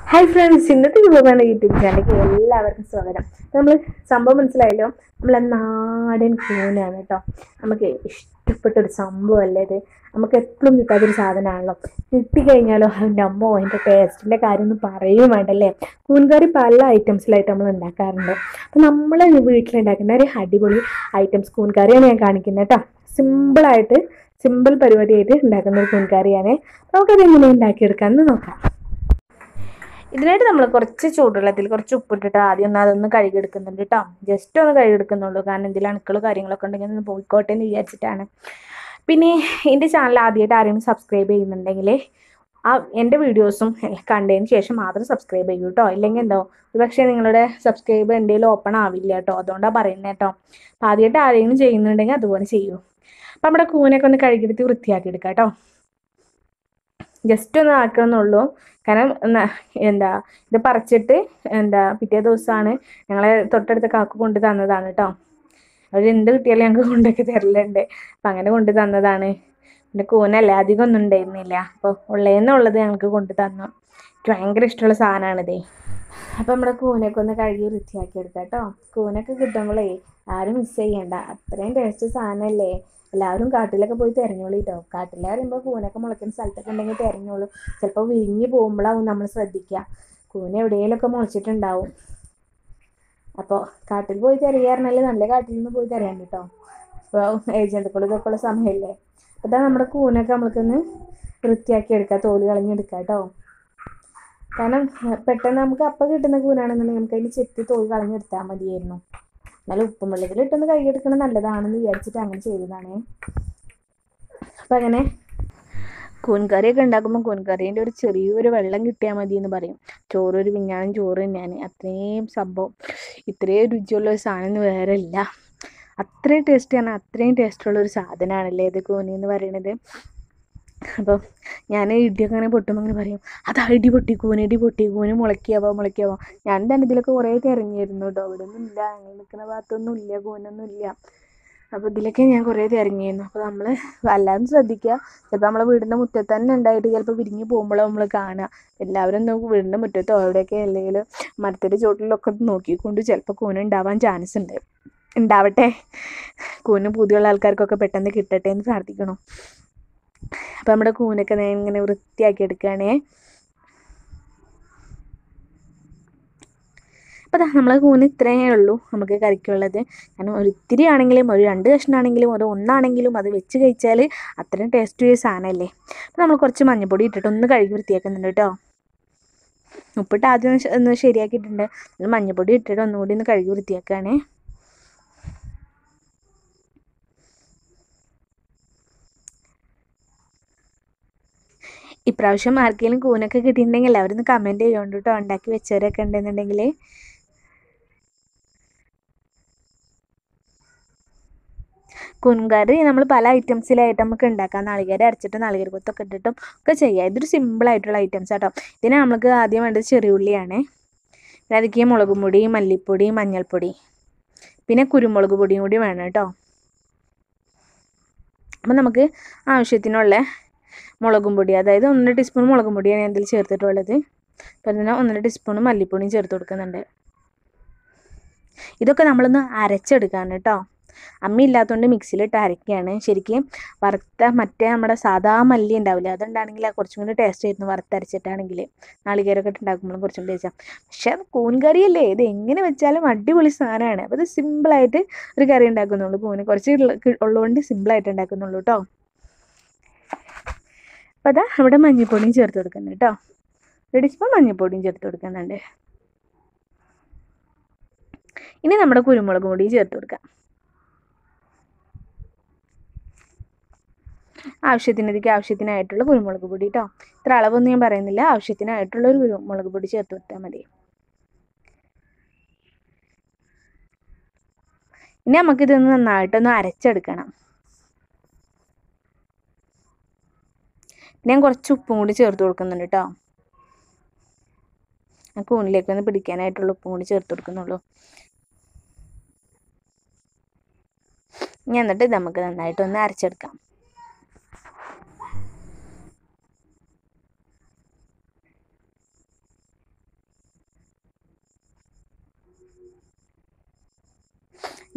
hi friends ഇന്നത്തെ വിഭവമാണ് YouTube ചാനലിലേക്ക് എല്ലാവർക്കും സ്വാഗതം നമ്മൾ സംഭവം മനസ്സിലായല്ലോ നമ്മളെ നാടൻ കൂനാണ് കേട്ടോ നമുക്ക് ഇഷ്ടപ്പെട്ട ഒരു സംഭവമല്ലേ ഇത് നമുക്ക് എപ്പോഴും കിട്ടാത്തൊരു സാധനമാണല്ലോ കിട്ടിക്കഴിഞ്ഞാലോ അതിൻ്റെ അമ്മോ അതിൻ്റെ ടേസ്റ്റിൻ്റെ കാര്യം ഒന്നും പറയുകയും വേണ്ടല്ലേ കൂൻകറി പല ഐറ്റംസിലായിട്ട് നമ്മൾ ഉണ്ടാക്കാറുണ്ട് അപ്പം നമ്മൾ വീട്ടിലുണ്ടാക്കുന്ന ഒരു അടിപൊളി ഐറ്റംസ് കൂൻകറിയാണ് ഞാൻ കാണിക്കുന്നത് കേട്ടോ സിമ്പിളായിട്ട് സിമ്പിൾ പരിപാടിയായിട്ട് ഉണ്ടാക്കുന്ന ഒരു കൂൻകറിയാണ് നമുക്കത് എങ്ങനെ ഉണ്ടാക്കിയെടുക്കാമെന്ന് നോക്കാം ഇതിനായിട്ട് നമ്മൾ കുറച്ച് ചൂടുവെള്ളത്തിൽ കുറച്ച് ഉപ്പിട്ടിട്ട് ആദ്യം ഒന്ന് അതൊന്ന് കഴുകിയെടുക്കുന്നുണ്ട് കേട്ടോ ജസ്റ്റ് ഒന്ന് കഴുകിയെടുക്കുന്നുള്ളൂ കാരണം ഇതിൽ അണുക്കളും കാര്യങ്ങളൊക്കെ ഉണ്ടെങ്കിൽ ഒന്ന് പോയിക്കോട്ടെ എന്ന് വിചാരിച്ചിട്ടാണ് പിന്നെ എൻ്റെ ചാനൽ ആദ്യമായിട്ട് ആരെങ്കിലും സബ്സ്ക്രൈബ് ചെയ്യുന്നുണ്ടെങ്കിൽ ആ എൻ്റെ വീഡിയോസും കണ്ടതിന് ശേഷം മാത്രം സബ്സ്ക്രൈബ് ചെയ്യൂ കേട്ടോ ഇല്ലെങ്കിൽ എന്തോ ഒരുപക്ഷെ നിങ്ങളുടെ സബ്സ്ക്രൈബ് എൻ്റെ ഓപ്പൺ ആവില്ല കേട്ടോ അതുകൊണ്ടാണ് പറയുന്നത് കേട്ടോ അപ്പോൾ ആദ്യമായിട്ട് ആരെങ്കിലും ചെയ്യുന്നുണ്ടെങ്കിൽ അതുപോലെ ചെയ്യൂ അപ്പം നമ്മുടെ കൂനൊക്കെ ഒന്ന് കഴുകിയെടുത്ത് വൃത്തിയാക്കി എടുക്കാം കേട്ടോ ജസ്റ്റ് ഒന്ന് ആക്കണമെന്നുള്ളൂ കാരണം ന- എന്താ ഇത് പറിച്ചിട്ട് എന്താ പിറ്റേ ദിവസമാണ് ഞങ്ങളെ തൊട്ടടുത്ത കാക്കു കൊണ്ട് തന്നതാണ് കേട്ടോ അവർ എന്ത് കിട്ടിയാലും ഞങ്ങൾക്ക് കൊണ്ടൊക്കെ തരലുണ്ട് അപ്പം അങ്ങനെ കൊണ്ട് തന്നതാണ് പിന്നെ കൂനല്ലേ അധികം ഒന്നും ഉണ്ടായിരുന്നില്ല അപ്പോൾ ഉള്ളതെന്നുള്ളത് ഞങ്ങൾക്ക് കൊണ്ട് തന്നു എനിക്ക് ഭയങ്കര ഇഷ്ടമുള്ള സാധനമാണിതേ അപ്പം നമ്മുടെ കൂനൊക്കെ ഒന്ന് കഴുകി വൃത്തിയാക്കി എടുക്കാം കേട്ടോ കൂനൊക്കെ കിട്ടുമ്പോഴേ ആരും മിസ് ചെയ്യണ്ട അത്രയും ടേസ്റ്റ് സാധനമല്ലേ എല്ലാവരും കാട്ടിലൊക്കെ പോയി തിരഞ്ഞോളൂ കേട്ടോ കാട്ടിൽ പറയുമ്പോൾ കൂനൊക്കെ മുളയ്ക്കുന്ന സ്ഥലത്തൊക്കെ ഉണ്ടെങ്കിൽ തിരഞ്ഞോളൂ ചിലപ്പോൾ വിരിഞ്ഞ് പോകുമ്പോഴാവും നമ്മൾ ശ്രദ്ധിക്കുക കൂന എവിടെയെങ്കിലുമൊക്കെ മുളച്ചിട്ടുണ്ടാവും അപ്പോൾ കാട്ടിൽ പോയി തിരയാറിനാൽ നല്ല കാട്ടിൽ നിന്ന് പോയി തിരയണ്ട കേട്ടോ അപ്പോൾ ഏജന്റുക്കൾ ഇതൊക്കെ ഉള്ള സമയമല്ലേ അപ്പോൾ ഇതാ നമ്മുടെ കൂനൊക്കെ നമ്മൾക്കൊന്ന് വൃത്തിയാക്കി എടുക്കാം തോല് കളഞ്ഞെടുക്കാം കേട്ടോ കാരണം പെട്ടെന്ന് നമുക്ക് അപ്പം കിട്ടുന്ന കൂനാണെന്നുണ്ടെങ്കിൽ നമുക്ക് അതിന് ചെത്തി തോല് കളഞ്ഞെടുത്താൽ മതിയായിരുന്നു എന്നാലും ഉപ്പും വെള്ളത്തിൽ ഇട്ടൊന്ന് കൈയെടുക്കണം നല്ലതാണെന്ന് വിചാരിച്ചിട്ട് അങ്ങനെ ചെയ്തതാണ് അപ്പം അങ്ങനെ കൂൻകറിയൊക്കെ ഉണ്ടാക്കുമ്പോൾ കൂൻകറീൻ്റെ ഒരു ചെറിയൊരു വെള്ളം കിട്ടിയാൽ മതി എന്ന് പറയും ചോറ് ഒരു പിഞ്ഞാണം ചോറ് തന്നെയാണ് അത്രയും സംഭവം ഇത്രയും രുചിയുള്ള ഒരു സാധനം വേറെ ഇല്ല അത്രയും ടേസ്റ്റിയാണ് അത്രയും ടേസ്റ്റുള്ള ഒരു സാധനമാണല്ലേ ഇത് കൂനി എന്ന് പറയുന്നത് അപ്പോൾ ഞാൻ ഇടിയൊക്കെ അങ്ങനെ പൊട്ടുമ്പോൾ അങ്ങനെ പറയും അതാ ഇടി പൊട്ടി കൂന് ഇടി പൊട്ടി കൂന് മുളയ്ക്കാവോ മുളയ്ക്കാവോ ഞാൻ തന്നെ ഇതിലൊക്കെ കുറേ തിരഞ്ഞിരുന്നു കേട്ടോ ഇവിടെ ഒന്നും ഇല്ല ഞങ്ങൾ നിൽക്കുന്ന ഭാഗത്തൊന്നും ഇല്ല കൂനൊന്നും ഇല്ല അപ്പോൾ ഇതിലൊക്കെ ഞാൻ കുറേ തിരഞ്ഞിരുന്നു അപ്പോൾ നമ്മൾ വല്ലാതെ ശ്രദ്ധിക്കുക ചിലപ്പോൾ നമ്മളെ വീടിൻ്റെ മുറ്റത്ത് തന്നെ ഉണ്ടായിട്ട് ചിലപ്പോൾ വിരിഞ്ഞ് പോകുമ്പോഴോ നമ്മൾ കാണുക എല്ലാവരും ഒന്ന് വീടിൻ്റെ മുറ്റത്തോ എവിടെയൊക്കെ അല്ലെങ്കിൽ മരത്തിൻ്റെ ചോട്ടിലൊക്കെ ഒന്ന് നോക്കിക്കൊണ്ട് ചിലപ്പോൾ കൂന ഉണ്ടാവാൻ ചാൻസ് ഉണ്ട് ഉണ്ടാവട്ടെ കൂന് പുതിയുള്ള ആൾക്കാർക്കൊക്കെ പെട്ടെന്ന് കിട്ടട്ടെ എന്ന് പ്രാർത്ഥിക്കണം അപ്പോൾ നമ്മുടെ കൂനൊക്കെ ഞാൻ ഇങ്ങനെ വൃത്തിയാക്കി എടുക്കുകയാണേ അപ്പോൾ നമ്മളെ കൂന് ഇത്രയേ ഉള്ളൂ നമുക്ക് കറിക്കുള്ളത് കാരണം ഒരിത്തിരി ആണെങ്കിലും ഒരു രണ്ട് കഷ്ണമാണെങ്കിലും ഒരു ഒന്നാണെങ്കിലും അത് വെച്ച് കഴിച്ചാൽ അത്രയും ടേസ്റ്റ് ചെയ്ത സാധനമല്ലേ അപ്പോൾ നമ്മൾ കുറച്ച് മഞ്ഞൾപ്പൊടി ഇട്ടിട്ട് ഒന്ന് കഴുകി വൃത്തിയാക്കുന്നുണ്ട് കേട്ടോ ഉപ്പിട്ട് ആദ്യം ഒന്ന് ശ- ഒന്ന് ശരിയാക്കിയിട്ടുണ്ട് അതിൽ മഞ്ഞൾപ്പൊടി ഇട്ടിട്ട് ഒന്നുകൂടി ഒന്ന് കഴുകി വൃത്തിയാക്കുകയാണേ ഇപ്രാവശ്യം ആർക്കെങ്കിലും കൂനൊക്കെ കിട്ടിയിട്ടുണ്ടെങ്കിൽ എല്ലാവരും ഒന്ന് കമൻറ്റ് ചെയ്യുന്നുണ്ട് കേട്ടോ ഉണ്ടാക്കി വെച്ചവരൊക്കെ ഉണ്ടെന്നുണ്ടെങ്കിൽ കുൻകറി നമ്മൾ പല ഐറ്റംസിലായിട്ട് നമുക്ക് ഉണ്ടാക്കാം നാളികേരം അരച്ചിട്ട് നാളികേര കൊത്തൊക്കെ ഇട്ടിട്ടും ഒക്കെ ചെയ്യാം ഇതൊരു സിമ്പിളായിട്ടുള്ള ഐറ്റംസ് ആട്ടോ ഇതിന് നമുക്ക് ആദ്യം വേണ്ടത് ചെറിയുള്ളിയാണ് പിന്നെ അതിലേക്ക് മുളക് പൊടി മല്ലിപ്പൊടി മഞ്ഞൾപ്പൊടി പിന്നെ കുരുമുളക് പൊടിയും കൂടി വേണം കേട്ടോ അപ്പം നമുക്ക് ആവശ്യത്തിനുള്ള മുളകും പൊടി അതായത് ഒന്നര ടീസ്പൂൺ മുളകും പൊടിയാണ് ഞാൻ ഇതിൽ ചേർത്തിട്ടുള്ളത് അപ്പം തന്നെ ഒന്നര ടീസ്പൂൺ മല്ലിപ്പൊടിയും ചേർത്ത് കൊടുക്കുന്നുണ്ട് ഇതൊക്കെ നമ്മളൊന്ന് അരച്ചെടുക്കാണ് കേട്ടോ അമ്മ ഇല്ലാത്തതുകൊണ്ട് മിക്സിയിലിട്ട് അരയ്ക്കുകയാണ് ശരിക്കും വറുത്ത മറ്റേ നമ്മുടെ സാദാ മല്ലി ഉണ്ടാവില്ല അതുണ്ടാണെങ്കിൽ കുറച്ചും കൂടി ടേസ്റ്റ് ആയിരുന്നു വറുത്തരച്ചിട്ടാണെങ്കിൽ നാളികേരമൊക്കെ ഇട്ട് ഉണ്ടാക്കുമ്പോഴും കുറച്ചും കൂടി ടേസ്റ്റ് പക്ഷേ അത് കൂൻ കറിയല്ലേ ഇത് എങ്ങനെ വെച്ചാലും അടിപൊളി സാധനമാണ് അപ്പോൾ ഇത് സിമ്പിളായിട്ട് ഒരു കറി ഉണ്ടാക്കുന്നുള്ളൂ കൂന് കുറച്ച് ഉള്ള- ഉള്ളതുകൊണ്ട് സിമ്പിളായിട്ട് ഉണ്ടാക്കുന്നുള്ളൂ കേട്ടോ അപ്പോൾ അതാ അവിടെ മഞ്ഞൾപ്പൊടിയും ചേർത്ത് കൊടുക്കുന്നുണ്ട് കേട്ടോ ഒരു ടീസ്പൂൺ മഞ്ഞൾപ്പൊടിയും ചേർത്ത് കൊടുക്കുന്നുണ്ട് ഇനി നമ്മുടെ കുരുമുളക് പൊടിയും ചേർത്ത് കൊടുക്കാം ആവശ്യത്തിന് ഇതിലേക്ക് ആവശ്യത്തിനായിട്ടുള്ള കുരുമുളക് പൊടി കേട്ടോ ഇത്ര അളവൊന്നും ഞാൻ പറയുന്നില്ല ആവശ്യത്തിനായിട്ടുള്ള ഒരു കുരുമുളക് പൊടി ചേർത്ത് കൊടുത്താൽ മതി ഇനി നമുക്കിതൊന്ന് നന്നായിട്ടൊന്ന് അരച്ചെടുക്കണം പിന്നെ ഞാൻ കുറച്ച് ഉപ്പും കൂടി ചേർത്ത് കൊടുക്കുന്നുണ്ട് കേട്ടോ ആ കൂണിലേക്ക് ഒന്ന് പിടിക്കാനായിട്ടുള്ള ഉപ്പും കൂടി ചേർത്ത് കൊടുക്കുന്നുള്ളൂ ഇനി എന്നിട്ട് ഇത് നമുക്ക് നന്നായിട്ടൊന്ന് അരച്ചെടുക്കാം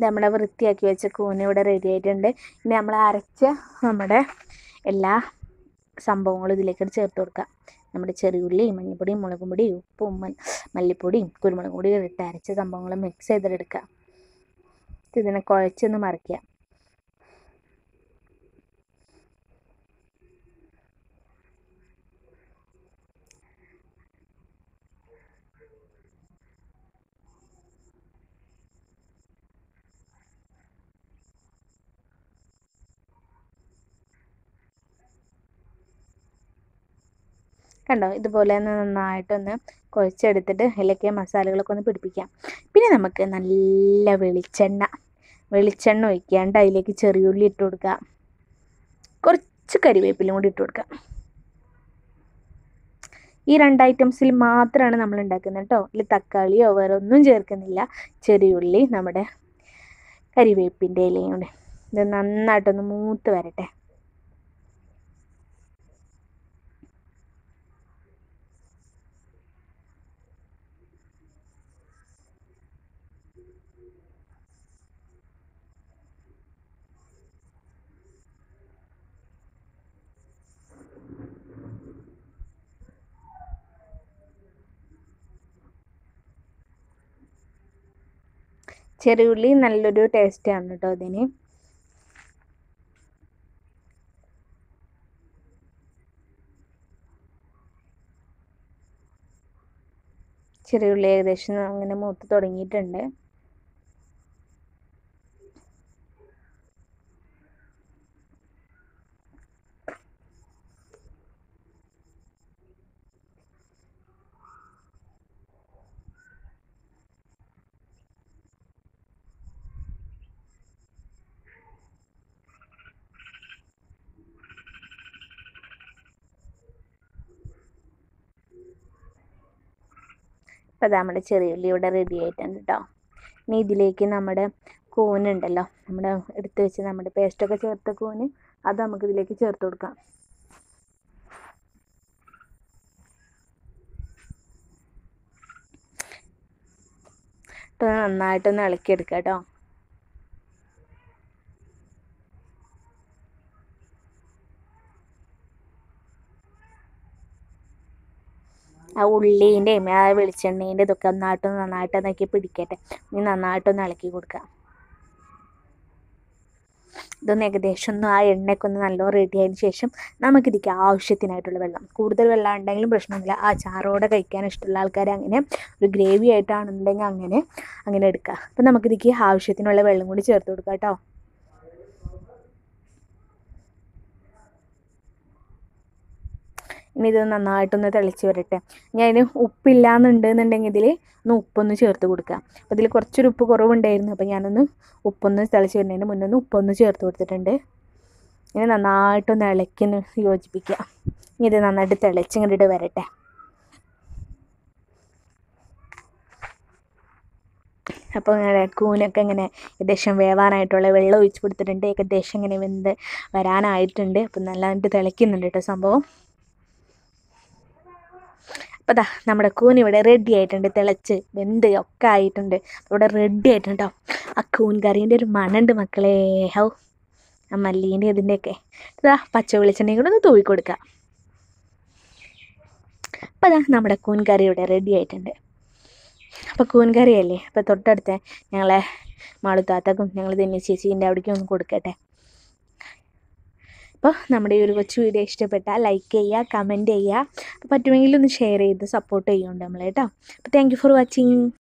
നമ്മുടെ വൃത്തിയാക്കി വെച്ച കൂന് ഇവിടെ റെഡി ആയിട്ടുണ്ട് ഇനി നമ്മൾ അരച്ച നമ്മുടെ എല്ലാ സംഭവങ്ങളും ഇതിലേക്ക് ചേർത്ത് കൊടുക്കുക നമ്മുടെ ചെറിയുള്ളി മഞ്ഞൾപ്പൊടിയും മുളകും പൊടി ഉപ്പും മ- മല്ലിപ്പൊടിയും കുരുമുളക് പൊടിയും ഇട്ട് അരച്ച സംഭവങ്ങൾ മിക്സ് ചെയ്തെടുക്കുക ഇതിനെ കുഴച്ചൊന്ന് മറിക്കുക കണ്ടോ ഇതുപോലെ ഒന്ന് നന്നായിട്ടൊന്ന് കുഴച്ചെടുത്തിട്ട് അതിലേക്ക് മസാലകളൊക്കെ ഒന്ന് പിടിപ്പിക്കാം പിന്നെ നമുക്ക് നല്ല വെളിച്ചെണ്ണ വെളിച്ചെണ്ണ ഒഴിക്കാണ്ട് അതിലേക്ക് ചെറിയുള്ളി ഇട്ട് കൊടുക്കുക കുറച്ച് കരിവേപ്പിലും കൂടി ഇട്ട് കൊടുക്കുക ഈ രണ്ട് ഐറ്റംസിൽ മാത്രമാണ് നമ്മൾ ഉണ്ടാക്കുന്നത് കേട്ടോ ഇതിൽ തക്കാളിയോ വേറെ ഒന്നും ചേർക്കുന്നില്ല ചെറിയുള്ളി നമ്മുടെ കരിവേപ്പിൻ്റെ ഇലയും കൂടെ ഇത് നന്നായിട്ടൊന്ന് മൂത്ത് വരട്ടെ ചെറിയുള്ളി നല്ലൊരു ടേസ്റ്റാണ് കേട്ടോ അതിന് ചെറിയുള്ളി ഏകദേശം അങ്ങനെ മൂത്ത് തുടങ്ങിയിട്ടുണ്ട് അപ്പോൾ അത് നമ്മുടെ ചെറിയുള്ളി ഇവിടെ റെഡി ആയിട്ടുണ്ട് കേട്ടോ ഇനി ഇതിലേക്ക് നമ്മുടെ കൂനുണ്ടല്ലോ നമ്മുടെ എടുത്ത് വെച്ച് നമ്മുടെ പേസ്റ്റൊക്കെ ചേർത്ത കൂന് അത് നമുക്ക് ഇതിലേക്ക് ചേർത്ത് കൊടുക്കാം ഇട്ട് നന്നായിട്ടൊന്ന് ഇളക്കിയെടുക്കാം കേട്ടോ ആ ഉള്ളീൻ്റെയും ആ വെളിച്ചെണ്ണേൻ്റെ ഇതൊക്കെ നന്നായിട്ട് നന്നായിട്ട് അതൊക്കെ പിടിക്കട്ടെ ഇനി നന്നായിട്ടൊന്ന് ഇളക്കി കൊടുക്കുക ഇതൊന്ന് ഏകദേശം ഒന്ന് ആ എണ്ണയൊക്കെ ഒന്ന് നല്ലോണം റെഡി ആയതിനു ശേഷം നമുക്കിതിക്ക് ആവശ്യത്തിനായിട്ടുള്ള വെള്ളം കൂടുതൽ വെള്ളം ഉണ്ടെങ്കിലും പ്രശ്നമില്ല ആ ചാറോടെ കഴിക്കാൻ ഇഷ്ടമുള്ള ആൾക്കാർ അങ്ങനെ ഒരു ഗ്രേവി ആയിട്ടാണെന്നുണ്ടെങ്കിൽ അങ്ങനെ അങ്ങനെ എടുക്കുക അപ്പം നമുക്കിതിക്ക് ആവശ്യത്തിനുള്ള വെള്ളം കൂടി ചേർത്ത് കൊടുക്കാം കേട്ടോ ഇനി ഇത് നന്നായിട്ടൊന്ന് തിളച്ച് വരട്ടെ ഞാൻ അതിന് ഉപ്പില്ലാന്നുണ്ടെന്നുണ്ടെങ്കിൽ ഇതിൽ ഒന്ന് ഉപ്പൊന്ന് ചേർത്ത് കൊടുക്കുക അപ്പോൾ ഇതിൽ കുറച്ചൊരു ഉപ്പ് കുറവുണ്ടായിരുന്നു അപ്പോൾ ഞാനൊന്ന് ഉപ്പൊന്ന് തിളച്ച് വരുന്നതിന് മുന്നേ ഒന്ന് ഉപ്പൊന്ന് ചേർത്ത് കൊടുത്തിട്ടുണ്ട് ഇനി നന്നായിട്ടൊന്ന് ഇളക്കി യോജിപ്പിക്കുക ഇനി ഇത് നന്നായിട്ട് തിളച്ച് ഇങ്ങോട്ട് വരട്ടെ അപ്പോൾ ഇങ്ങനെ കൂനൊക്കെ ഇങ്ങനെ ഏകദേശം വേവാനായിട്ടുള്ള വെള്ളം ഒഴിച്ച് കൊടുത്തിട്ടുണ്ട് ഏകദേശം ഇങ്ങനെ വെന്ത് വരാനായിട്ടുണ്ട് അപ്പം നല്ലതായിട്ട് തിളയ്ക്കുന്നുണ്ട് കേട്ടോ സംഭവം അപ്പോൾ ദാ നമ്മുടെ കൂൻ ഇവിടെ റെഡി ആയിട്ടുണ്ട് തിളച്ച് വെന്ത് ഒക്കെ ആയിട്ടുണ്ട് ഇവിടെ റെഡി ആയിട്ടുണ്ട് കേട്ടോ ആ കൂൻ കറീൻ്റെ ഒരു മണമുണ്ട് മക്കളെ ഹൗ ആ മല്ലീൻ്റെ ഇതിൻ്റെയൊക്കെ ഇതാ പച്ച വെളിച്ചെണ്ണയും കൂടെ ഒന്ന് തൂവി കൊടുക്കുക അപ്പോൾ അതാ നമ്മുടെ കൂൻ കറി ഇവിടെ റെഡി ആയിട്ടുണ്ട് അപ്പോൾ കൂൻ കറിയല്ലേ അപ്പോൾ തൊട്ടടുത്ത് ഞങ്ങളെ മാളുത്താത്തക്കും ഞങ്ങൾ തന്നെ ചേച്ചീൻ്റെ അവിടേക്കും ഒന്ന് കൊടുക്കട്ടെ അപ്പോൾ നമ്മുടെ ഈ ഒരു കൊച്ചു വീഡിയോ ഇഷ്ടപ്പെട്ടാൽ ലൈക്ക് ചെയ്യുക കമൻറ്റ് ചെയ്യുക അപ്പോൾ പറ്റുമെങ്കിൽ ഒന്ന് ഷെയർ ചെയ്ത് സപ്പോർട്ട് ചെയ്യുന്നുണ്ട് നമ്മൾ കേട്ടോ അപ്പോൾ താങ്ക് യു ഫോർ വാച്ചിങ്